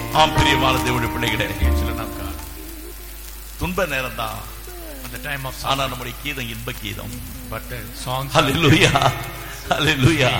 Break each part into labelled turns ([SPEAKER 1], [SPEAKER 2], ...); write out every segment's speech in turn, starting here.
[SPEAKER 1] ஆம் பிரியமான தேவனுடைய பிள்ளைகளே
[SPEAKER 2] children of God.
[SPEAKER 1] துன்ப நேரம் தான்
[SPEAKER 2] At the time of
[SPEAKER 1] ஆனா
[SPEAKER 2] sorrow,
[SPEAKER 1] நம்முடைய கீதம் இன்ப கீதம்
[SPEAKER 2] but the songs. are-
[SPEAKER 1] ஹalleluya ஹalleluya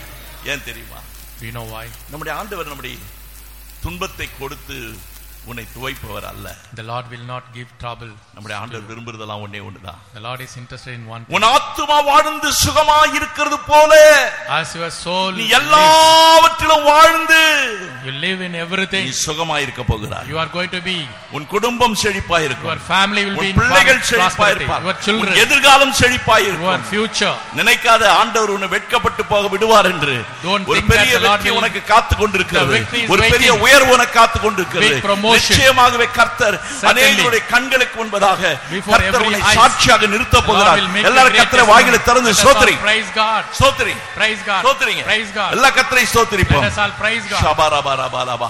[SPEAKER 1] ஏன் தெரியுமா
[SPEAKER 2] Do you know why?
[SPEAKER 1] நம்முடைய ஆண்டவர் நம்முடைய துன்பத்தை கொடுத்து உன்னை துவைப்பவர் அல்ல
[SPEAKER 2] The Lord will not give trouble.
[SPEAKER 1] நம்முடைய ஆண்டவர் விரும்புறதெல்லாம் ஒண்ணே ஒண்ணுதான்
[SPEAKER 2] The Lord is interested in one thing.
[SPEAKER 1] உன் ஆத்துமா வாழ்ந்து சுகமா இருக்கிறது போல
[SPEAKER 2] As your soul,
[SPEAKER 1] நீ
[SPEAKER 2] lives,
[SPEAKER 1] எல்லாவற்றிலும் வாழ்ந்து
[SPEAKER 2] you live in
[SPEAKER 1] நீ
[SPEAKER 2] everything.
[SPEAKER 1] சுகமா இருக்க போகிறாய்
[SPEAKER 2] You are going to be.
[SPEAKER 1] உன் குடும்பம் செழிப்பா
[SPEAKER 2] Your
[SPEAKER 1] இருக்கும்
[SPEAKER 2] family will be
[SPEAKER 1] உன்
[SPEAKER 2] in
[SPEAKER 1] பிள்ளைகள்
[SPEAKER 2] pros-
[SPEAKER 1] செழிப்பா
[SPEAKER 2] prosperity.
[SPEAKER 1] இருப்பார்
[SPEAKER 2] Your
[SPEAKER 1] உன்
[SPEAKER 2] children,
[SPEAKER 1] எதிர்காலம் செழிப்பா
[SPEAKER 2] your
[SPEAKER 1] இருக்கும்
[SPEAKER 2] future.
[SPEAKER 1] நினைக்காத ஆண்டவர் உன்னை வெட்கப்பட்டு போக விடுவார் என்று
[SPEAKER 2] Don't
[SPEAKER 1] ஒரு
[SPEAKER 2] think
[SPEAKER 1] பெரிய
[SPEAKER 2] that the Lord
[SPEAKER 1] வெற்றி
[SPEAKER 2] will-
[SPEAKER 1] உனக்கு காத்து கொண்டிருக்கிறது
[SPEAKER 2] The victory is
[SPEAKER 1] ஒரு பெரிய
[SPEAKER 2] waiting.
[SPEAKER 1] உயர்வு உனக்கு காத்து கொண்டிருக்கிறது
[SPEAKER 2] Big promotion.
[SPEAKER 1] நிச்சயமாகவே கர்த்தர்
[SPEAKER 2] Certainly.
[SPEAKER 1] அநேகருடைய கண்களுக்கு முன்பதாக
[SPEAKER 2] Before
[SPEAKER 1] கர்த்தர்
[SPEAKER 2] every
[SPEAKER 1] உன்னை
[SPEAKER 2] eyes,
[SPEAKER 1] சாட்சியாக நிறுத்த
[SPEAKER 2] The Lord
[SPEAKER 1] போகிறார்
[SPEAKER 2] will make a
[SPEAKER 1] எல்லாரும்
[SPEAKER 2] great
[SPEAKER 1] கர்த்தரை
[SPEAKER 2] testimony.
[SPEAKER 1] வாயில திறந்து
[SPEAKER 2] Let us
[SPEAKER 1] சோத்திரி
[SPEAKER 2] all Praise God.
[SPEAKER 1] சோத்திரி
[SPEAKER 2] Praise God.
[SPEAKER 1] சோத்திரிங்க
[SPEAKER 2] Praise God.
[SPEAKER 1] எல்லா கர்த்தரை
[SPEAKER 2] Let
[SPEAKER 1] சோத்திரிப்போம்
[SPEAKER 2] us all praise God.
[SPEAKER 1] ஷபரபரபரபா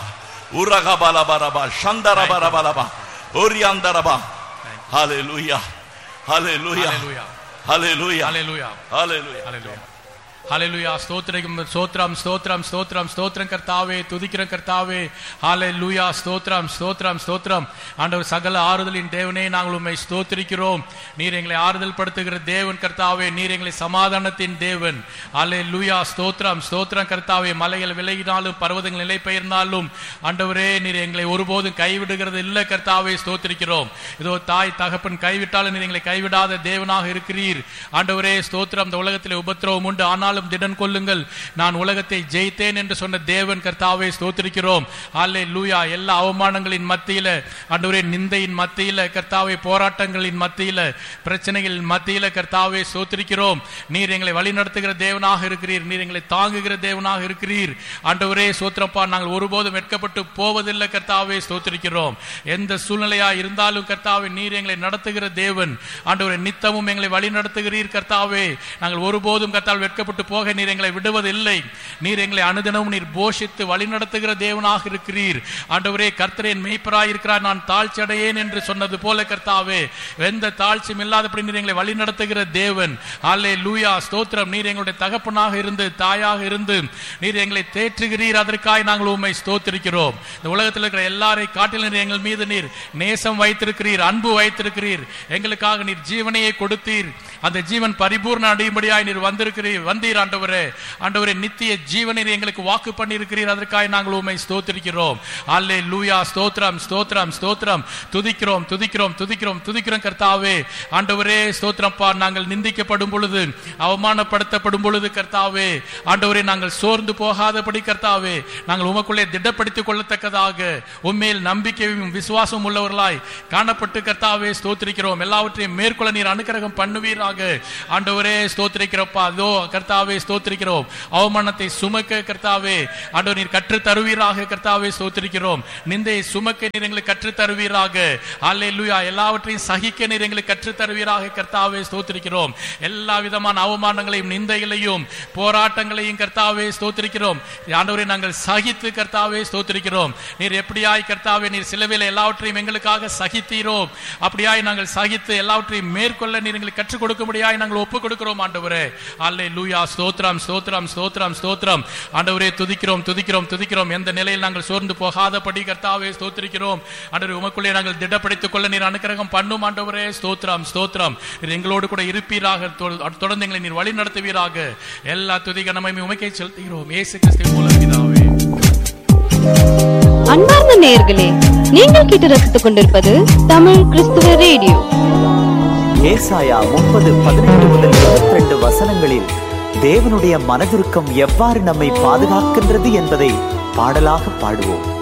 [SPEAKER 1] உரகபலபரபா சந்தரபரபரபா ஓரியாந்தரபா ஹalleluya ஹalleluya
[SPEAKER 2] Hallelujah.
[SPEAKER 1] ஹalleluya
[SPEAKER 2] Hallelujah.
[SPEAKER 1] ஹalleluya
[SPEAKER 2] Hallelujah. ஹalleluya ஸ்தோத்திரம் ஸ்தோத்திரம் ஸ்தோத்திரம் ஸ்தோத்திரம் ஸ்தோத்திரம் கர்த்தாவே துதிக்கிற கர்த்தாவே ஹalleluya ஸ்தோத்திரம் ஸ்தோத்திரம் ஸ்தோத்திரம் ஆண்டவர் சகல ஆறுதலின் தேவனே நாங்கள் உம்மை ஸ்தோத்திரிக்கிறோம் நீர் எங்களை ஆறுதல் படுத்துகிற தேவன் கர்த்தாவே நீர் எங்களை சமாதானத்தின் தேவன் ஹalleluya ஸ்தோத்திரம் ஸ்தோத்திரம் கர்த்தாவே மலைகள் விலகினாலும் பர்வதங்கள் நிலை பெயர்ந்தாலும் ஆண்டவரே நீர் எங்களை ஒருபோதும் கைவிடுகிறது இல்லை கர்த்தாவே ஸ்தோத்திரிக்கிறோம் இதோ தாய் தகப்பன் கைவிட்டாலும் நீர் எங்களை கைவிடாத தேவனாக இருக்கிறீர் ஆண்டவரே ஸ்தோத்திரம் இந்த உலகத்திலே உபத்திரவம் உண்டு ஆனாலும் திடன் கொள்ளுங்கள் நான் உலகத்தை ஜெயித்தேன் என்று சொன்ன தேவன் கர்த்தாவே ஸ்தோத்திரிக்கிறோம் அல்லே லூயா எல்லா அவமானங்களின் மத்தியில ஆண்டவரே நிந்தையின் மத்தியில கர்த்தாவே போராட்டங்களின் மத்தியில பிரச்சனைகளின் மத்தியில கர்த்தாவே ஸ்தோத்திரிக்கிறோம் நீர் எங்களை வழிநடத்துகிற தேவனாக இருக்கிறீர் நீர் எங்களை தாங்குகிற தேவனாக இருக்கிறீர் ஆண்டவரே ஸ்தோத்திரப்பா நாங்கள் ஒருபோதும் வெட்கப்பட்டு போவதில்லை கர்த்தாவே ஸ்தோத்திரிக்கிறோம் எந்த சூழ்நிலையா இருந்தாலும் கர்த்தாவே நீர் எங்களை நடத்துகிற தேவன் ஆண்டவரே நித்தமும் எங்களை வழி நடத்துகிறீர் கர்த்தாவே நாங்கள் ஒருபோதும் கர்த்தால் வெட்கப்பட்டு போக நீர் எங்களை விடுவதில்லை நீர் எங்களை அனுதினமும் நீர் போஷித்து வழி நடத்துகிற தேவனாக இருக்கிறீர் ஆண்டவரே கர்த்தரேன் மெய்ப்பராய் இருக்கிறார் நான் தாழ்ச்சி அடையேன் என்று சொன்னது போல கர்த்தாவே எந்த தாழ்ச்சியும் இல்லாதபடி நீர் எங்களை வழி நடத்துகிற தேவன் அல்லே லூயா ஸ்தோத்திரம் நீர் எங்களுடைய தகப்பனாக இருந்து தாயாக இருந்து நீர் எங்களை தேற்றுகிறீர் அதற்காய் நாங்கள் உண்மை ஸ்தோத்திரிக்கிறோம் இந்த உலகத்தில் இருக்கிற எல்லாரை காட்டிலும் நீர் எங்கள் மீது நீர் நேசம் வைத்திருக்கிறீர் அன்பு வைத்திருக்கிறீர் எங்களுக்காக நீர் ஜீவனையே கொடுத்தீர் அந்த ஜீவன் பரிபூர்ண அடையும்படியாய் நீர் வந்திருக்கிறீர் வந்தீர் ஆண்டவரே ஆண்டவரே நித்திய ஜீவனை நீர் எங்களுக்கு வாக்கு பண்ணியிருக்கிறீர் அதற்காக நாங்கள் உண்மை ஸ்தோத்திரிக்கிறோம் அல்லே லூயா ஸ்தோத்திரம் ஸ்தோத்திரம் ஸ்தோத்திரம் துதிக்கிறோம் துதிக்கிறோம் துதிக்கிறோம் துதிக்கிறோம் கர்த்தாவே ஆண்டவரே ஸ்தோத்திரப்பா நாங்கள் நிந்திக்கப்படும் பொழுது அவமானப்படுத்தப்படும் பொழுது கர்த்தாவே ஆண்டவரே நாங்கள் சோர்ந்து போகாதபடி கர்த்தாவே நாங்கள் உமக்குள்ளே திடப்படுத்திக் கொள்ளத்தக்கதாக உண்மையில் நம்பிக்கையும் விசுவாசம் உள்ளவர்களாய் காணப்பட்டு கர்த்தாவே ஸ்தோத்திரிக்கிறோம் எல்லாவற்றையும் மேற்கொள்ள நீர் அனுக்கிரகம் பண்ணுவீராக ஆண்டவரே ஸ்தோத்திரிக்கிறப்பா அதோ கர்த்தாவே ஸ்தோத்திரிக்கிறோம் அவமானத்தை சுமக்க கர்த்தாவே ஆண்டவர் நீர் கற்று தருவீராக கர்த்தாவே ஸ்தோத்திரிக்கிறோம் நிந்தையை சுமக்க நீர் எங்களுக்கு கற்று தருவீராக அல்லேலூயா எல்லாவற்றையும் சகிக்க நீர் எங்களுக்கு கற்று தருவீராக கர்த்தாவே ஸ்தோத்திரிக்கிறோம் எல்லா விதமான அவமானங்களையும் நிந்தைகளையும் போராட்டங்களையும் கர்த்தாவே ஸ்தோத்திரிக்கிறோம் ஆண்டவரை நாங்கள் சகித்து கர்த்தாவே ஸ்தோத்திரிக்கிறோம் நீர் எப்படியாய் கர்த்தாவே நீர் சிலுவையில் எல்லாவற்றையும் எங்களுக்காக சகித்தீரோ அப்படியாய் நாங்கள் சகித்து எல்லாவற்றையும் மேற்கொள்ள நீர் எங்களுக்கு கற்றுக் கொடுக்கும்படியாய் நாங்கள் ஒப்புக் கொடுக்கிறோம் ஆண்டவரே அல்லே லூயா ஸ்தோத்திரம் ஸ்தோத்திரம் ஸ்தோத்திரம் ஸ்தோத்திரம் ஆண்டவரே துதிக்கிறோம் துதிக்கிறோம் துதிக்கிறோம் எந்த நிலையில் நாங்கள் சோர்ந்து போகாதபடி கர்த்தாவே ஸ்தோத்திரிக்கிறோம் ஆண்டவரே உமக்குள்ளே நாங்கள் திடப்படுத்திக் கொள்ள நீர் அனுக்கிரகம் பண்ணும் ஆண்டவரே ஸ்தோத்திரம் ஸ்தோத்திரம் நீர் எங்களோடு கூட இருப்பீராக தொ- தொடர்ந்து எங்களை நீர் வழி நடத்துவீராக எல்லா துதிகனமையும் உமைக்கை செலுத்துகிறோம் ஏசு கிறிஸ்துவின் மூலம் பிதாவே
[SPEAKER 3] அன்பார்ந்த நேயர்களே நீங்கள் கேட்டு ரசித்துக் கொண்டிருப்பது தமிழ் கிறிஸ்துவ ரேடியோ
[SPEAKER 4] ஏசாயா முப்பது பதினெட்டு முதல் இருபத்தி ரெண்டு வசனங்களில் தேவனுடைய மனதுருக்கம் எவ்வாறு நம்மை பாதுகாக்கின்றது என்பதை பாடலாக பாடுவோம்